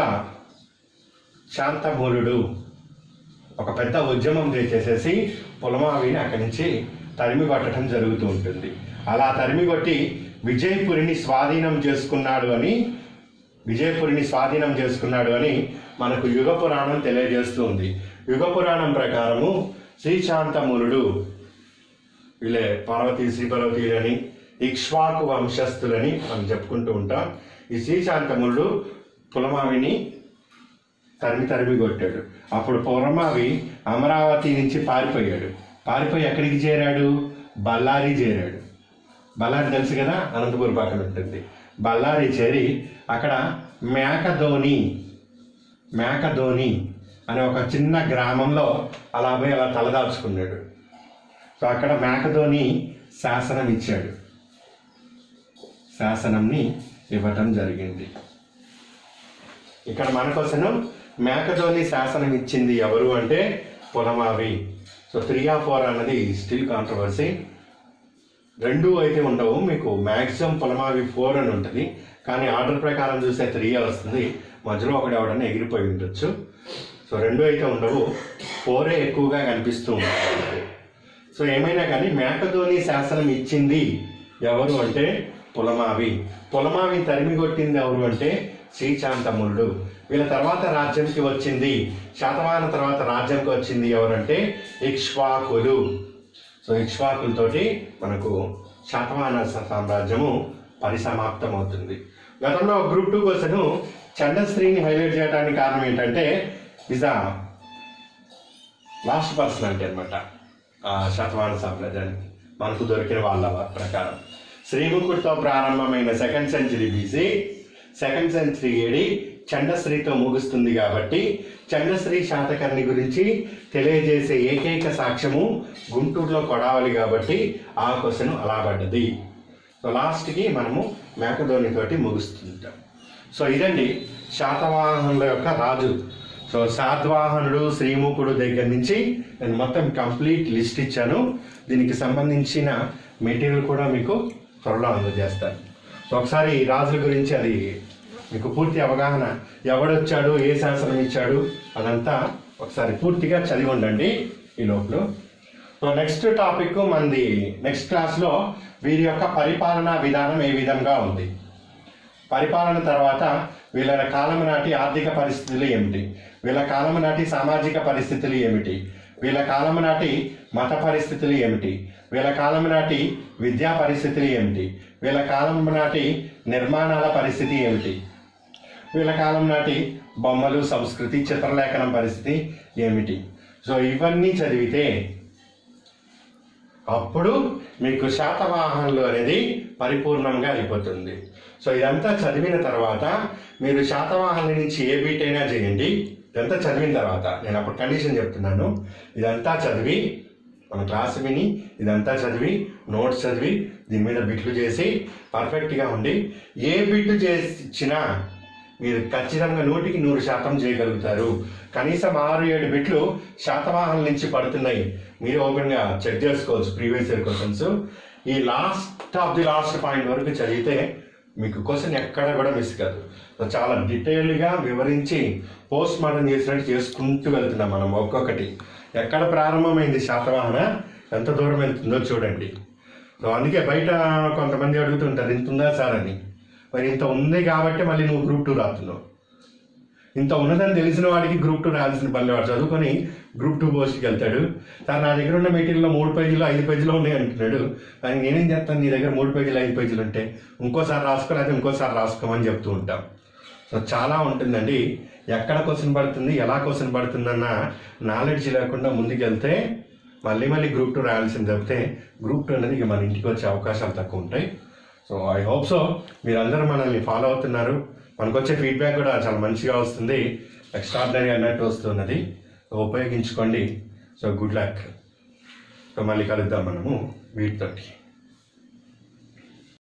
శాంతమూలుడు ఒక పెద్ద ఉద్యమం చేసేసి పులమావిని అక్కడి నుంచి తరిమి కొట్టడం జరుగుతూ ఉంటుంది అలా తరిమి కొట్టి విజయపురిని స్వాధీనం చేసుకున్నాడు అని విజయపురిని స్వాధీనం చేసుకున్నాడు అని మనకు యుగ పురాణం తెలియజేస్తూ ఉంది యుగ పురాణం ప్రకారము శ్రీశాంతమునుడు వీళ్ళే పార్వతీ శ్రీపార్వతీలని ఇక్ష్వాకు వంశస్థులని మనం చెప్పుకుంటూ ఉంటాం ఈ శ్రీశాంతమునుడు పులమావిని తరిమి తరిమి కొట్టాడు అప్పుడు పులమావి అమరావతి నుంచి పారిపోయాడు పారిపోయి ఎక్కడికి చేరాడు బళ్ళారి చేరాడు బళ్ళారి తెలుసు కదా అనంతపురం పక్కన ఉంటుంది బళ్ళారి చేరి అక్కడ మేకధోని మేకధోని అనే ఒక చిన్న గ్రామంలో అలా పోయి అలా తలదాచుకున్నాడు సో అక్కడ మేకధోని శాసనం ఇచ్చాడు శాసనంని ఇవ్వటం జరిగింది ఇక్కడ మనకోసం మేకధోని శాసనం ఇచ్చింది ఎవరు అంటే Pulamavi so three of four అన్నది స్టిల్ కాంట్రవర్సీ రెండు అయితే ఉండవు మీకు మ్యాక్సిమం పొలమావి ఫోర్ అని ఉంటుంది కానీ ఆర్డర్ ప్రకారం చూస్తే త్రీ వస్తుంది మధ్యలో ఒకటి ఎవడన్నా ఎగిరిపోయి ఉండొచ్చు సో రెండు అయితే ఉండవు ఫోరే ఎక్కువగా కనిపిస్తూ ఉంటుంది సో ఏమైనా కానీ మేకధోని శాసనం ఇచ్చింది ఎవరు అంటే పులమావి పులమావి తరిమి కొట్టింది ఎవరు అంటే శ్రీశాంతములుడు వీళ్ళ తర్వాత రాజ్యంకి వచ్చింది శాతవాహన తర్వాత రాజ్యంకి వచ్చింది ఎవరంటే ఇక్ష్వాకులు సో ఇక్ష్వాకులతోటి మనకు శాతవాహన స- సామ్రాజ్యము పరిసమాప్తం అవుతుంది గతంలో గ్రూప్ టూ క్వశ్చన్ చండశ్రీని హైలైట్ చేయడానికి కారణం ఏంటంటే ఇస్ ద లాస్ట్ పర్సనాలిటీ అనమాట శతమాన సామ్రాజ్యానికి మనకు దొరికిన వాళ్ళ ప్రకారం శ్రీముఖుడితో ప్రారంభమైన second century BC second century AD చండశ్రీతో ముగుస్తుంది కాబట్టి చండశ్రీ శాతకర్ణి గురించి తెలియజేసే ఏకైక సాక్ష్యము గుంటూరులో కొడావలి కాబట్టి ఆ క్వశ్చన్ అలా పడ్డది సో లాస్ట్కి మనము మేకధోనితోటి ముగుస్తుంటాం సో ఇదండి శాతవాహనుల యొక్క రాజు సో శాతవాహనుడు శ్రీముఖుడు దగ్గర నుంచి నేను మొత్తం కంప్లీట్ లిస్ట్ ఇచ్చాను దీనికి సంబంధించిన మెటీరియల్ కూడా మీకు త్వరలో అందజేస్తాను సో ఒకసారి ఈ రాజుల గురించి అది మీకు పూర్తి అవగాహన ఎవడొచ్చాడు ఏ శాసనం ఇచ్చాడు అదంతా ఒకసారి పూర్తిగా చదివి ఉండండి ఈ లోపల సో నెక్స్ట్ టాపిక్ మనది నెక్స్ట్ క్లాస్లో వీరి యొక్క పరిపాలనా విధానం ఏ విధంగా ఉంది పరిపాలన తర్వాత వీళ్ళ కాలం నాటి ఆర్థిక పరిస్థితులు ఏమిటి వీళ్ళ కాలం నాటి సామాజిక పరిస్థితులు ఏమిటి వీళ్ళ కాలం నాటి మత పరిస్థితులు ఏమిటి వీళ్ళ కాలం నాటి విద్యా పరిస్థితులు ఏమిటి వీళ్ళ కాలం నాటి నిర్మాణాల పరిస్థితి ఏమిటి వీళ్ళ కాలం నాటి బొమ్మలు సంస్కృతి చిత్రలేఖనం పరిస్థితి ఏమిటి సో ఇవన్నీ చదివితే అప్పుడు మీకు శాతవాహనులు అనేది పరిపూర్ణంగా అయిపోతుంది సో ఇదంతా చదివిన తర్వాత మీరు శాతవాహనుల నుంచి ఏ బీట్ అయినా చేయండి ఇదంతా చదివిన తర్వాత నేను అప్పుడు కండిషన్ చెప్తున్నాను ఇదంతా చదివి మన క్లాస్ విని ఇదంతా చదివి నోట్స్ చదివి దీని మీద బిట్లు చేసి పర్ఫెక్ట్గా ఉండి ఏ బిట్లు చేసినా మీరు ఖచ్చితంగా నూటికి నూరు శాతం చేయగలుగుతారు కనీసం ఆరు ఏడు బిట్లు శాతవాహనం నుంచి పడుతున్నాయి మీరు ఓపెన్గా చెక్ చేసుకోవచ్చు ప్రీవియస్ ఇయర్ క్వశ్చన్స్ ఈ last of the last point వరకు చదివితే మీకు క్వశ్చన్ ఎక్కడ కూడా మిస్ కాదు సో చాలా డీటెయిల్గా వివరించి పోస్ట్ మార్టం చేసినట్టు చేసుకుంటూ వెళ్తున్నాం మనం ఒక్కొక్కటి ఎక్కడ ప్రారంభమైంది శాతవాహన ఎంత దూరం వెళ్తుందో చూడండి సో అందుకే బయట కొంతమంది అడుగుతుంటారు ఇంత ఉందా సార్ అని మరి ఇంత ఉంది కాబట్టి మళ్ళీ నువ్వు గ్రూప్ టూ రాస్తున్నావు ఇంత ఉన్నదని తెలిసిన వాడికి గ్రూప్ టూ రాయాల్సిన పని వాడు చదువుకొని గ్రూప్ టూ పోస్ట్కి వెళ్తాడు సార్ నా దగ్గర ఉన్న మెటీరియల్లో మూడు పేజీలు ఐదు పేజీలు ఉన్నాయి అంటున్నాడు కానీ నేనేం చేస్తాను నీ దగ్గర మూడు పేజీలు ఐదు పేజీలు ఉంటే ఇంకోసారి రాసుకో లేకపోతే ఇంకోసారి రాసుకోమని చెప్తూ ఉంటాం సో చాలా ఉంటుందండి ఎక్కడ క్వశ్చన్ పడుతుంది ఎలా క్వశ్చన్ పడుతుందన్న నాలెడ్జ్ లేకుండా ముందుకెళ్తే మళ్ళీ మళ్ళీ గ్రూప్ టూ రాయాల్సింది తప్పితే గ్రూప్ టూ అనేది ఇక మన ఇంటికి వచ్చే అవకాశాలు తక్కువ ఉంటాయి సో ఐ హోప్ సో మీరందరూ మనల్ని ఫాలో అవుతున్నారు మనకు వచ్చే ఫీడ్బ్యాక్ కూడా చాలా మంచిగా వస్తుంది ఎక్స్ట్రాడినరీ అన్నట్టు వస్తున్నది సో ఉపయోగించుకోండి సో గుడ్ లక్ సో మళ్ళీ కలుద్దాం మనము వీటితోటి